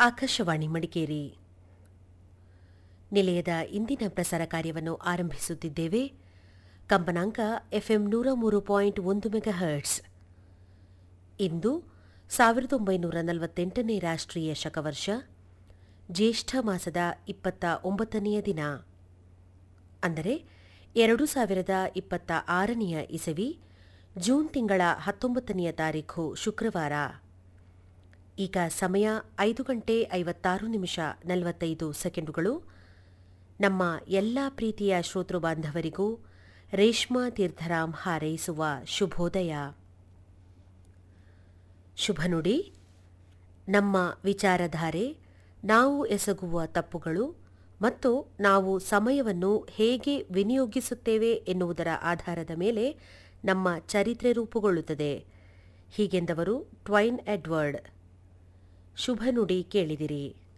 ಆಕಾಶವಾಣಿ ಮಡಿಕೇರಿ ನಿಲಯದ ಇಂದಿನ ಪ್ರಸಾರ ಕಾರ್ಯವನ್ನು ಆರಂಭಿಸುತ್ತಿದ್ದೇವೆ ಕಂಪನಾಂಕ ಎಫ್ಎಂ ನೂರ ಮೂರು ಪಾಯಿಂಟ್ ಒಂದು ಮೆಗಾಹರ್ಟ್ಸ್ ಇಂದು ಸಾವಿರದ ಒಂಬೈನೂರ ನಲವತ್ತೆಂಟನೇ ರಾಷ್ಟ್ರೀಯ ಶಕವರ್ಷ ಜ್ಯೇಷ್ಠ ಮಾಸದ ಇಪ್ಪತ್ತ ಒಂಬತ್ತನೆಯ ದಿನ ಅಂದರೆ ಎರಡು ಸಾವಿರದ ಇಪ್ಪತ್ತ ಆರನೆಯ ಇಸವಿ ಜೂನ್ ತಿಂಗಳ ಹತ್ತೊಂಬತ್ತನೆಯ ತಾರೀಖು ಶುಕ್ರವಾರ ಈಗ ಸಮಯ ಐದು ಗಂಟೆ ಐವತ್ತಾರು ನಿಮಿಷ ನಲವತ್ತೈದು ಸೆಕೆಂಡುಗಳು ನಮ್ಮ ಎಲ್ಲ ಪ್ರೀತಿಯ ಶ್ರೋತೃ ಬಾಂಧವರಿಗೂ ರೇಷ್ಮಾ ತೀರ್ಥರಾಮ್ ಹಾರೈಸುವ ಶುಭೋದಯ ಶುಭನುಡಿ ನಮ್ಮ ವಿಚಾರಧಾರೆ ನಾವು ಎಸಗುವ ತಪ್ಪುಗಳು ಮತ್ತು ನಾವು ಸಮಯವನ್ನು ಹೇಗೆ ವಿನಿಯೋಗಿಸುತ್ತೇವೆ ಎನ್ನುವುದರ ಆಧಾರದ ಮೇಲೆ ನಮ್ಮ ಚರಿತ್ರೆ ರೂಪುಗೊಳ್ಳುತ್ತದೆ ಹೀಗೆಂದವರು ಟ್ವೈನ್ ಎಡ್ವರ್ಡ್ ಶುಭನುಡಿ ಕೇಳಿದಿರಿ